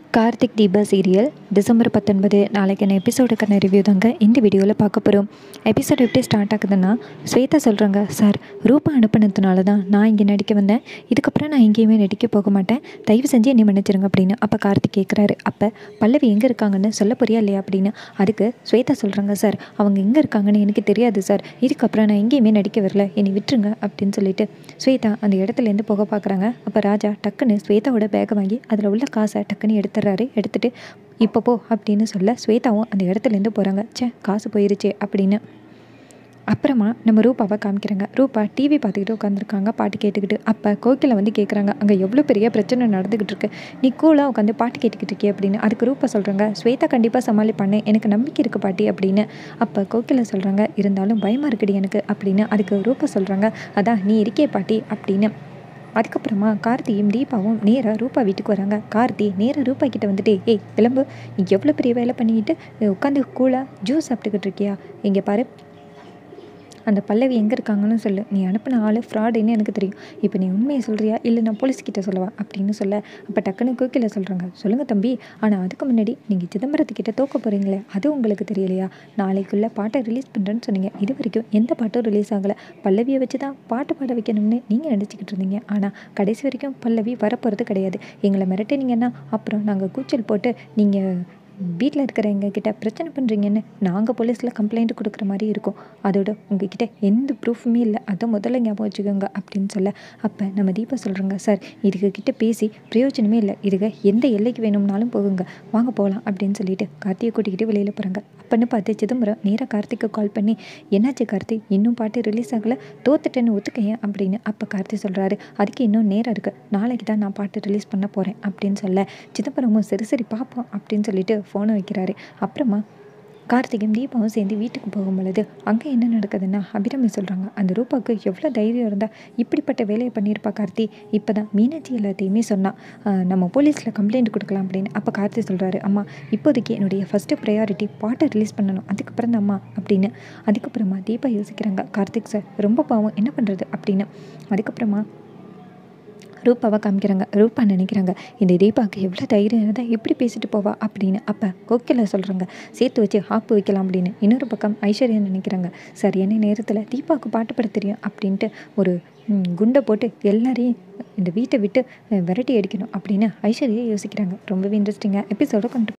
Karthik Deepa serial December பத்தொன்பது நாளைக்கான எபிசோடுக்கான review தாங்க இந்த வீடியோவில் பார்க்க போகிறோம் எபிசோட் எப்படி ஸ்டார்ட் ஆகுதுன்னா ஸ்வேதா சொல்கிறாங்க சார் ரூபா அனுப்பினதுனால தான் நான் இங்கே நடிக்க வந்தேன் இதுக்கப்புறம் நான் எங்கேயுமே நடிக்க போக மாட்டேன் தயவு செஞ்சு என்னை மன்னிச்சிருங்க அப்படின்னு அப்போ கார்த்திக் கேட்குறாரு அப்போ பல்லவி எங்கே இருக்காங்கன்னு சொல்ல போறியா இல்லையா அப்படின்னு அதுக்கு ஸ்வேதா சொல்கிறாங்க சார் அவங்க எங்கே இருக்காங்கன்னு எனக்கு தெரியாது சார் இதுக்கப்புறம் நான் எங்கேயுமே நடிக்க வரல என்னை விட்டுருங்க அப்படின்னு சொல்லிட்டு ஸ்வேதா அந்த இடத்துலேருந்து போக பார்க்குறாங்க அப்போ ராஜா டக்குன்னு ஸ்வேதாவோட பேக்கை வாங்கி அதில் உள்ள காசை டக்குன்னு எடுத்துடுறாரு எடுத்துட்டு இப்போ போ அப்படின்னு சொல்ல ஸ்வேதாவும் அந்த இடத்துலேருந்து போகிறாங்க ச்சே காசு போயிருச்சே அப்படின்னு அப்புறமா நம்ம ரூபாவை காமிக்கிறாங்க ரூபா டிவி பார்த்துக்கிட்டு உட்காந்துருக்காங்க பாட்டு கேட்டுக்கிட்டு அப்போ கோகில வந்து கேட்குறாங்க அங்கே எவ்வளோ பெரிய பிரச்சனை நடந்துக்கிட்டு இருக்கு நீ கூலாக உட்காந்து பாட்டு கேட்டுக்கிட்டு இருக்கே அப்படின்னு அதுக்கு ரூபா சொல்கிறாங்க ஸ்வேதா கண்டிப்பாக சமாளிப்பானே எனக்கு நம்பிக்கை இருக்குது பாட்டி அப்படின்னு அப்போ கோகில சொல்கிறாங்க இருந்தாலும் பயமாக இருக்குடி எனக்கு அப்படின்னு அதுக்கு ரூபா சொல்கிறாங்க அதான் நீ இருக்கே பாட்டி அப்படின்னு அதுக்கப்புறமா கார்த்தியும் தீபாவும் நேராக ரூபா வீட்டுக்கு வராங்க கார்த்தி நேராக ரூபா கிட்ட வந்துட்டு ஏய் கிளம்பு நீ எவ்வளோ பெரிய வேலை பண்ணிக்கிட்டு உட்காந்து கூலாக ஜூஸ் சாப்பிட்டுக்கிட்டு இருக்கியா இங்கே பாரு அந்த பல்லவி எங்கே இருக்காங்கன்னு சொல்லு நீ அனுப்பின ஆள் ஃப்ராடுன்னு எனக்கு தெரியும் இப்போ நீ உண்மையை சொல்கிறியா இல்லை நான் போலீஸ்கிட்ட சொல்லவா அப்படின்னு சொல்ல அப்போ டக்குன்னு கோக்கில சொல்கிறாங்க சொல்லுங்கள் தம்பி ஆனால் அதுக்கு முன்னாடி நீங்கள் சிதம்பரத்துக்கிட்ட தோக்க போகிறீங்களே அது உங்களுக்கு தெரியலையா நாளைக்குள்ளே பாட்டை ரிலீஸ் பண்ணுறேன்னு சொன்னீங்க இது வரைக்கும் எந்த பாட்டும் ரிலீஸ் ஆகலை பல்லவியை வச்சு தான் பாட்டு பாட வைக்கணும்னு நீங்கள் நினச்சிக்கிட்டு இருந்தீங்க ஆனால் கடைசி வரைக்கும் பல்லவி வரப்போகிறது கிடையாது எங்களை மிரட்டினீங்கன்னா அப்புறம் நாங்கள் கூச்சல் போட்டு நீங்கள் வீட்டில் இருக்கிற எங்ககிட்ட பிரச்சனை பண்ணுறீங்கன்னு நாங்கள் போலீஸில் கம்ப்ளைண்ட் கொடுக்குற மாதிரி இருக்கும் அதோட உங்ககிட்ட எந்த ப்ரூஃபுமே இல்லை அதை முதல்ல ஞாபகம் வச்சுக்கோங்க அப்படின்னு சொல்ல அப்போ நம்ம தீபா சொல்கிறோங்க சார் இதுக்கு கிட்ட பேசி பிரயோஜனமே இல்லை இதுக எந்த எல்லைக்கு வேணும்னாலும் போகுங்க வாங்க போகலாம் அப்படின்னு சொல்லிட்டு கார்த்தியை கூட்டிக்கிட்டு வெளியில் போகிறாங்க அப்பன்னு பார்த்து சிதம்பரம் நேராக கார்த்திக்கு கால் பண்ணி என்னாச்சு கார்த்தி இன்னும் பாட்டு ரிலீஸ் ஆகலை தோத்துட்டேன்னு ஒத்துக்கையன் அப்படின்னு அப்போ கார்த்தி சொல்கிறாரு அதுக்கு இன்னும் நேரம் இருக்குது நாளைக்கு தான் நான் பாட்டு ரிலீஸ் பண்ண போகிறேன் அப்படின்னு சொல்ல சிதம்பரமும் சரி சரி பார்ப்போம் அப்படின்னு சொல்லிட்டு ஃபோனை வைக்கிறாரு அப்புறமா கார்த்திகும் தீபாவும் சேர்ந்து வீட்டுக்கு போகும் பொழுது அங்கே என்ன நடக்குதுன்னா அபிராமி சொல்கிறாங்க அந்த ரூபாவுக்கு எவ்வளோ தைரியம் இருந்தால் இப்படிப்பட்ட வேலையை பண்ணியிருப்பா கார்த்தி இப்போ தான் மீனாட்சி எல்லாத்தையுமே சொன்னான் நம்ம போலீஸில் கம்ப்ளைண்ட் கொடுக்கலாம் அப்படின்னு அப்போ கார்த்தி சொல்கிறாரு அம்மா இப்போதைக்கு என்னுடைய ஃபஸ்ட்டு ப்ரையாரிட்டி பாட்டை ரிலீஸ் பண்ணணும் அதுக்கப்புறம் தான் அம்மா அப்படின்னு அதுக்கப்புறமா தீபா யோசிக்கிறாங்க கார்த்திக் சார் ரொம்ப பாவம் என்ன பண்ணுறது அப்படின்னு அதுக்கப்புறமா ரூபாவை காமிக்கிறாங்க ரூபா நினைக்கிறாங்க இந்த தீபாவுக்கு எவ்வளோ தைரியம் இருந்தால் எப்படி பேசிட்டு போவா அப்படின்னு அப்போ கோக்கில சொல்கிறாங்க சேர்த்து வச்சு ஆப்பு வைக்கலாம் அப்படின்னு இன்னொரு பக்கம் ஐஸ்வர்யா நினைக்கிறாங்க சரியான நேரத்தில் தீபாவுக்கு பாட்டு பாட தெரியும் அப்படின்ட்டு ஒரு குண்டை போட்டு எல்லாரையும் இந்த வீட்டை விட்டு விரட்டி அடிக்கணும் அப்படின்னு ஐஸ்வர்யா யோசிக்கிறாங்க ரொம்பவே இன்ட்ரெஸ்டிங்காக எபிசோட கொண்டு